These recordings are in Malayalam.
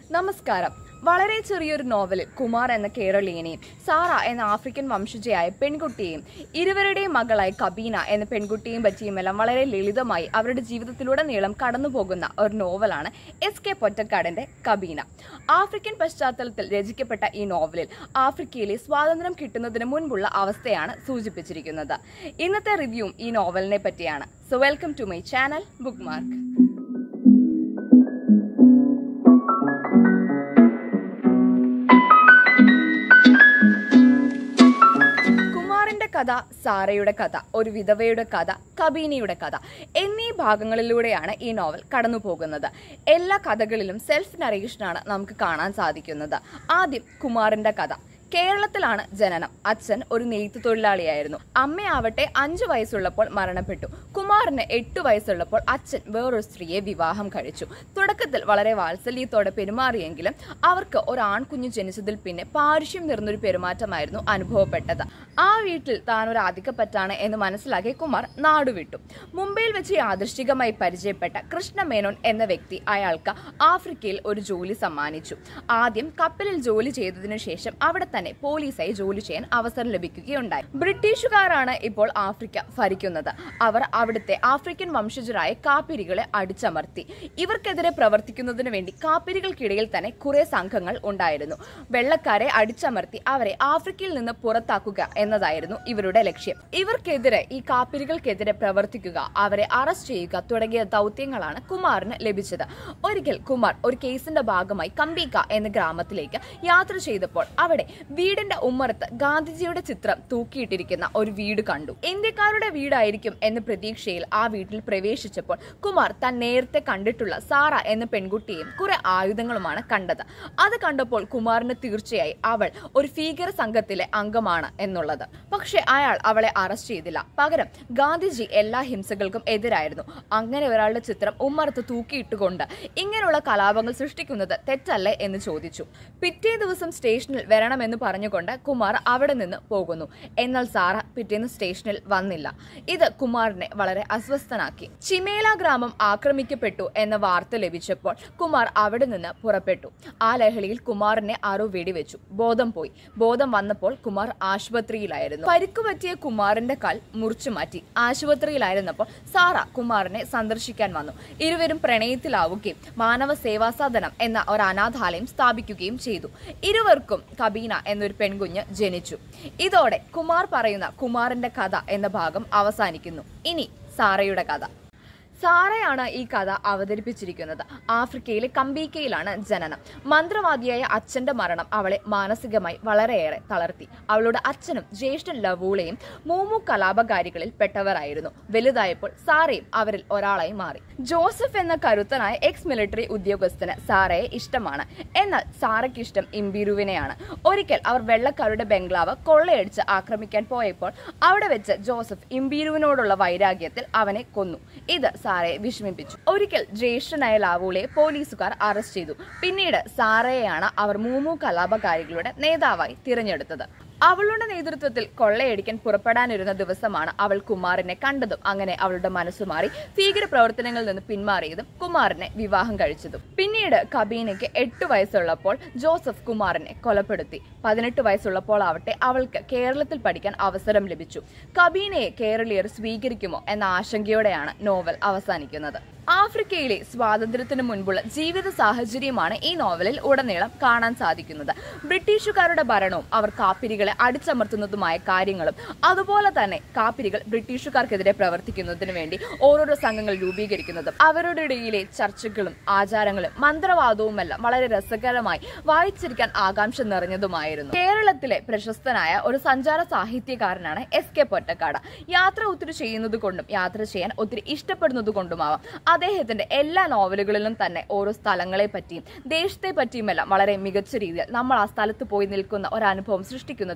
നമസ്കാരം വളരെ ചെറിയൊരു നോവലിൽ കുമാർ എന്ന കേരളീയനെയും സാറ എന്ന ആഫ്രിക്കൻ വംശജയായ പെൺകുട്ടിയെയും ഇരുവരുടെയും മകളായ കബീന എന്ന പെൺകുട്ടിയെയും പറ്റിയുമെല്ലാം വളരെ ലളിതമായി അവരുടെ ജീവിതത്തിലുടനീളം കടന്നുപോകുന്ന ഒരു നോവലാണ് എസ് കെ പൊറ്റക്കാടിന്റെ കബീന ആഫ്രിക്കൻ പശ്ചാത്തലത്തിൽ രചിക്കപ്പെട്ട ഈ നോവലിൽ ആഫ്രിക്കയിലെ സ്വാതന്ത്ര്യം കിട്ടുന്നതിന് മുൻപുള്ള അവസ്ഥയാണ് സൂചിപ്പിച്ചിരിക്കുന്നത് ഇന്നത്തെ റിവ്യൂവും ഈ നോവലിനെ പറ്റിയാണ് so welcome to my channel book mark കുമാറിന്റെ കഥ സാറയുടെ കഥ ഒരു വിധവയുടെ കഥ കബീനയുടെ കഥ എന്നീ ഭാഗങ്ങളിലൂടെയാണ് ഈ നോവൽ കടന്നു പോകുന്നത് എല്ലാ കഥകളിലും സെൽഫ് നറേഷനാണ് നമുക്ക് കാണാൻ സാധിക്കുന്നത് ആദ്യം കുമാറിന്റെ കഥ കേരളത്തിലാണ് ജനനം അച്ഛൻ ഒരു നെയ്ത്ത് തൊഴിലാളിയായിരുന്നു അമ്മയാവട്ടെ അഞ്ചു വയസ്സുള്ളപ്പോൾ മരണപ്പെട്ടു കുമാറിന് എട്ടു വയസ്സുള്ളപ്പോൾ അച്ഛൻ വേറൊരു സ്ത്രീയെ വിവാഹം കഴിച്ചു തുടക്കത്തിൽ വളരെ വാത്സല്യത്തോടെ പെരുമാറിയെങ്കിലും അവർക്ക് ഒരു ആൺകുഞ്ഞു ജനിച്ചതിൽ പിന്നെ പാരുഷ്യം നിറഞ്ഞൊരു പെരുമാറ്റമായിരുന്നു അനുഭവപ്പെട്ടത് ആ വീട്ടിൽ താൻ ഒരു ആധികപ്പറ്റാണ് എന്ന് മനസ്സിലാക്കി കുമാർ നാടുവിട്ടു മുംബൈയിൽ വെച്ച് യാദൃശ്ചികമായി പരിചയപ്പെട്ട കൃഷ്ണമേനോൻ എന്ന വ്യക്തി അയാൾക്ക് ആഫ്രിക്കയിൽ ഒരു ജോലി സമ്മാനിച്ചു ആദ്യം കപ്പലിൽ ജോലി ചെയ്തതിനു ശേഷം അവിടെ തന്നെ പോലീസായി ജോലി ചെയ്യാൻ അവസരം ലഭിക്കുകയുണ്ടായി ബ്രിട്ടീഷുകാരാണ് ഇപ്പോൾ ആഫ്രിക്ക ഭരിക്കുന്നത് അവർ അവിടുത്തെ ആഫ്രിക്കൻ വംശജരായ കാപ്പിരികളെ അടിച്ചമർത്തി ഇവർക്കെതിരെ പ്രവർത്തിക്കുന്നതിന് വേണ്ടി കാപ്പിരികൾക്കിടയിൽ തന്നെ കുറെ സംഘങ്ങൾ ഉണ്ടായിരുന്നു വെള്ളക്കാരെ അടിച്ചമർത്തി അവരെ ആഫ്രിക്കയിൽ നിന്ന് പുറത്താക്കുക എന്നതായിരുന്നു ഇവരുടെ ലക്ഷ്യം ഇവർക്കെതിരെ ഈ കാപ്പിരികൾക്കെതിരെ പ്രവർത്തിക്കുക അവരെ അറസ്റ്റ് ചെയ്യുക തുടങ്ങിയ ദൗത്യങ്ങളാണ് കുമാറിന് ലഭിച്ചത് ഒരിക്കൽ കുമാർ ഒരു കേസിന്റെ ഭാഗമായി കമ്പീക്ക എന്ന ഗ്രാമത്തിലേക്ക് യാത്ര ചെയ്തപ്പോൾ അവിടെ വീടിന്റെ ഉമ്മറത്ത് ഗാന്ധിജിയുടെ ചിത്രം തൂക്കിയിട്ടിരിക്കുന്ന ഒരു വീട് കണ്ടു ഇന്ത്യക്കാരുടെ വീടായിരിക്കും എന്ന പ്രതീക്ഷയിൽ ആ വീട്ടിൽ പ്രവേശിച്ചപ്പോൾ കുമാർ താൻ നേരത്തെ കണ്ടിട്ടുള്ള സാറ എന്ന പെൺകുട്ടിയും കുറെ ആയുധങ്ങളുമാണ് കണ്ടത് അത് കണ്ടപ്പോൾ കുമാറിന് തീർച്ചയായി അവൾ ഒരു ഭീകര സംഘത്തിലെ അംഗമാണ് എന്നുള്ളത് പക്ഷെ അയാൾ അവളെ അറസ്റ്റ് ചെയ്തില്ല പകരം ഗാന്ധിജി എല്ലാ ഹിംസകൾക്കും എതിരായിരുന്നു അങ്ങനെ ഒരാളുടെ ചിത്രം ഉമ്മറത്ത് തൂക്കിയിട്ടുകൊണ്ട് ഇങ്ങനെയുള്ള കലാപങ്ങൾ സൃഷ്ടിക്കുന്നത് തെറ്റല്ലേ എന്ന് ചോദിച്ചു പിറ്റേ ദിവസം സ്റ്റേഷനിൽ വരണമെന്ന് പറഞ്ഞുകൊണ്ട് കുമാർ അവിടെ നിന്ന് പോകുന്നു എന്നാൽ സാറ പിറ്റേന്ന് സ്റ്റേഷനിൽ വന്നില്ല ഇത് കുമാറിനെ വളരെ അസ്വസ്ഥനാക്കി ചിമേല ഗ്രാമം ആക്രമിക്കപ്പെട്ടു എന്ന വാർത്ത ലഭിച്ചപ്പോൾ കുമാർ അവിടെ നിന്ന് പുറപ്പെട്ടു ആ ലഹളിയിൽ കുമാറിനെ ആരോ വെടിവെച്ചു ബോധം പോയി ബോധം വന്നപ്പോൾ കുമാർ ആശുപത്രിയിലായിരുന്നു പരിക്കു പറ്റിയ കുമാറിന്റെ കാൽ മുറിച്ചു മാറ്റി ആശുപത്രിയിലായിരുന്നപ്പോൾ സാറ കുമാറിനെ സന്ദർശിക്കാൻ വന്നു ഇരുവരും പ്രണയത്തിലാവുകയും മാനവ സേവാ സദനം എന്ന ഒരു അനാഥാലയം സ്ഥാപിക്കുകയും ചെയ്തു ഇരുവർക്കും കബീന എന്നൊരു പെൺകുഞ്ഞ് ജനിച്ചു ഇതോടെ കുമാർ പറയുന്ന കുമാറിന്റെ കഥ എന്ന ഭാഗം അവസാനിക്കുന്നു ഇനി സാറയുടെ കഥ സാറയാണ് ഈ കഥ അവതരിപ്പിച്ചിരിക്കുന്നത് ആഫ്രിക്കയിലെ കമ്പീക്കയിലാണ് ജനനം മന്ത്രവാദിയായ അച്ഛന്റെ മരണം അവളെ മാനസികമായി വളരെയേറെ തളർത്തി അവളുടെ അച്ഛനും ജ്യേഷ്ഠൻ ലവൂളയും മൂമു കലാപകാരികളിൽ പെട്ടവരായിരുന്നു വലുതായപ്പോൾ സാറയും അവരിൽ ഒരാളായി മാറി ജോസഫ് എന്ന കരുത്തനായ എക്സ് മിലിറ്ററി ഉദ്യോഗസ്ഥന് സാറയെ ഇഷ്ടമാണ് എന്നാൽ സാറയ്ക്ക് ഇഷ്ടം ഇംബിരുവിനെയാണ് ഒരിക്കൽ അവർ വെള്ളക്കാരുടെ ബംഗ്ലാവ് കൊള്ളയടിച്ച് ആക്രമിക്കാൻ പോയപ്പോൾ അവിടെ വെച്ച് ജോസഫ് ഇംബീരുവിനോടുള്ള വൈരാഗ്യത്തിൽ അവനെ കൊന്നു ഇത് സാറയെ വിഷമിപ്പിച്ചു ഒരിക്കൽ ജ്യേഷ്ഠനായ ലാവൂളെ പോലീസുകാർ അറസ്റ്റ് ചെയ്തു പിന്നീട് സാറയെയാണ് അവർ മൂമു കലാപകാരികളുടെ നേതാവായി തിരഞ്ഞെടുത്തത് അവളുടെ നേതൃത്വത്തിൽ കൊള്ളയടിക്കാൻ പുറപ്പെടാനിരുന്ന ദിവസമാണ് അവൾ കുമാറിനെ കണ്ടതും അങ്ങനെ അവളുടെ മനസ്സു മാറി ഭീകര പ്രവർത്തനങ്ങളിൽ നിന്ന് പിന്മാറിയതും കുമാറിനെ വിവാഹം കഴിച്ചതും പിന്നീട് കബീനയ്ക്ക് എട്ട് വയസ്സുള്ളപ്പോൾ ജോസഫ് കുമാറിനെ കൊലപ്പെടുത്തി പതിനെട്ട് വയസ്സുള്ളപ്പോൾ ആവട്ടെ അവൾക്ക് കേരളത്തിൽ പഠിക്കാൻ അവസരം ലഭിച്ചു കബീനയെ കേരളീയർ സ്വീകരിക്കുമോ എന്ന ആശങ്കയോടെയാണ് നോവൽ അവസാനിക്കുന്നത് ആഫ്രിക്കയിലെ സ്വാതന്ത്ര്യത്തിന് മുൻപുള്ള ജീവിത സാഹചര്യമാണ് ഈ നോവലിൽ ഉടനീളം കാണാൻ സാധിക്കുന്നത് ബ്രിട്ടീഷുകാരുടെ ഭരണവും അവർ കാപ്പിരികളെ അടിച്ചമർത്തുന്നതുമായ കാര്യങ്ങളും അതുപോലെ തന്നെ കാപ്പിരികൾ ബ്രിട്ടീഷുകാർക്കെതിരെ പ്രവർത്തിക്കുന്നതിന് വേണ്ടി ഓരോരോ സംഘങ്ങൾ രൂപീകരിക്കുന്നതും അവരുടെ ഇടയിലെ ചർച്ചകളും ആചാരങ്ങളും മന്ത്രവാദവുമെല്ലാം വളരെ രസകരമായി വായിച്ചിരിക്കാൻ ആകാംക്ഷ നിറഞ്ഞതുമായിരുന്നു കേരളത്തിലെ പ്രശസ്തനായ ഒരു സഞ്ചാര സാഹിത്യകാരനാണ് എസ് കെ പൊറ്റക്കാട് യാത്ര ഒത്തിരി ചെയ്യുന്നത് കൊണ്ടും യാത്ര ചെയ്യാൻ ഒത്തിരി ഇഷ്ടപ്പെടുന്നത് കൊണ്ടുമാവാം അദ്ദേഹത്തിന്റെ എല്ലാ നോവലുകളിലും തന്നെ ഓരോ സ്ഥലങ്ങളെ പറ്റിയും ദേശത്തെ പറ്റിയുമെല്ലാം വളരെ മികച്ച രീതിയിൽ നമ്മൾ ആ സ്ഥലത്ത് പോയി നിൽക്കുന്ന ഒരു അനുഭവം സൃഷ്ടിക്കുന്നത്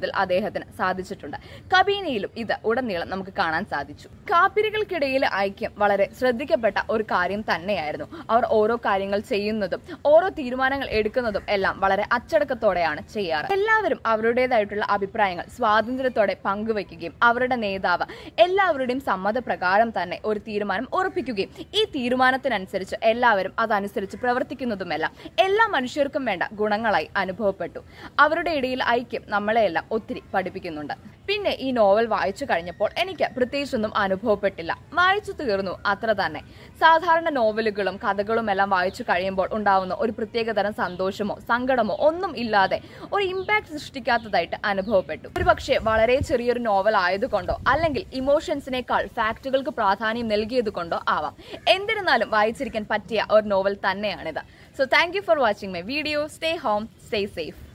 എന്നുള്ളതിൽ അദ്ദേഹത്തിന് സാധിച്ചിട്ടുണ്ട് കബീനയിലും ഇത് ഉടനീളം നമുക്ക് കാണാൻ സാധിച്ചു കാപ്പിരികൾക്കിടയിലെ ഐക്യം വളരെ ശ്രദ്ധിക്കപ്പെട്ട ഒരു കാര്യം തന്നെയായിരുന്നു അവർ ഓരോ കാര്യങ്ങൾ ചെയ്യുന്നതും ഓരോ തീരുമാനങ്ങൾ എടുക്കുന്നതും എല്ലാം വളരെ അച്ചടക്കത്തോടെയാണ് ചെയ്യാറ് എല്ലാവരും അവരുടേതായിട്ടുള്ള അഭിപ്രായങ്ങൾ സ്വാതന്ത്ര്യത്തോടെ പങ്കുവയ്ക്കുകയും അവരുടെ നേതാവ് എല്ലാവരുടെയും സമ്മതപ്രകാരം തന്നെ ഒരു തീരുമാനം ഉറപ്പിക്കുകയും ഈ തീരുമാനത്തിനനുസരിച്ച് എല്ലാവരും അതനുസരിച്ച് പ്രവർത്തിക്കുന്നതുമെല്ലാം എല്ലാ മനുഷ്യർക്കും വേണ്ട ഗുണങ്ങളായി അനുഭവപ്പെട്ടു അവരുടെ ഇടയിൽ ഐക്യം നമ്മളെയെല്ലാം ഒത്തിരി പഠിപ്പിക്കുന്നുണ്ട് പിന്നെ ഈ നോവൽ വായിച്ചു കഴിഞ്ഞപ്പോൾ എനിക്ക് പ്രത്യേകിച്ചൊന്നും അനുഭവപ്പെട്ടില്ല വായിച്ചു തീർന്നു അത്ര തന്നെ സാധാരണ നോവലുകളും കഥകളും എല്ലാം വായിച്ചു കഴിയുമ്പോൾ ഉണ്ടാവുന്ന ഒരു പ്രത്യേകതരം സന്തോഷമോ സങ്കടമോ ഒന്നും ഇല്ലാതെ ഒരു ഇമ്പാക്ട് സൃഷ്ടിക്കാത്തതായിട്ട് അനുഭവപ്പെട്ടു ഒരു പക്ഷേ വളരെ ചെറിയൊരു നോവൽ ആയതുകൊണ്ടോ അല്ലെങ്കിൽ ഇമോഷൻസിനേക്കാൾ ഫാക്റ്റുകൾക്ക് പ്രാധാന്യം നൽകിയത് കൊണ്ടോ ആവാം എന്നിരുന്നാലും വായിച്ചിരിക്കാൻ പറ്റിയ ഒരു നോവൽ തന്നെയാണിത് so thank you for watching my video stay home stay safe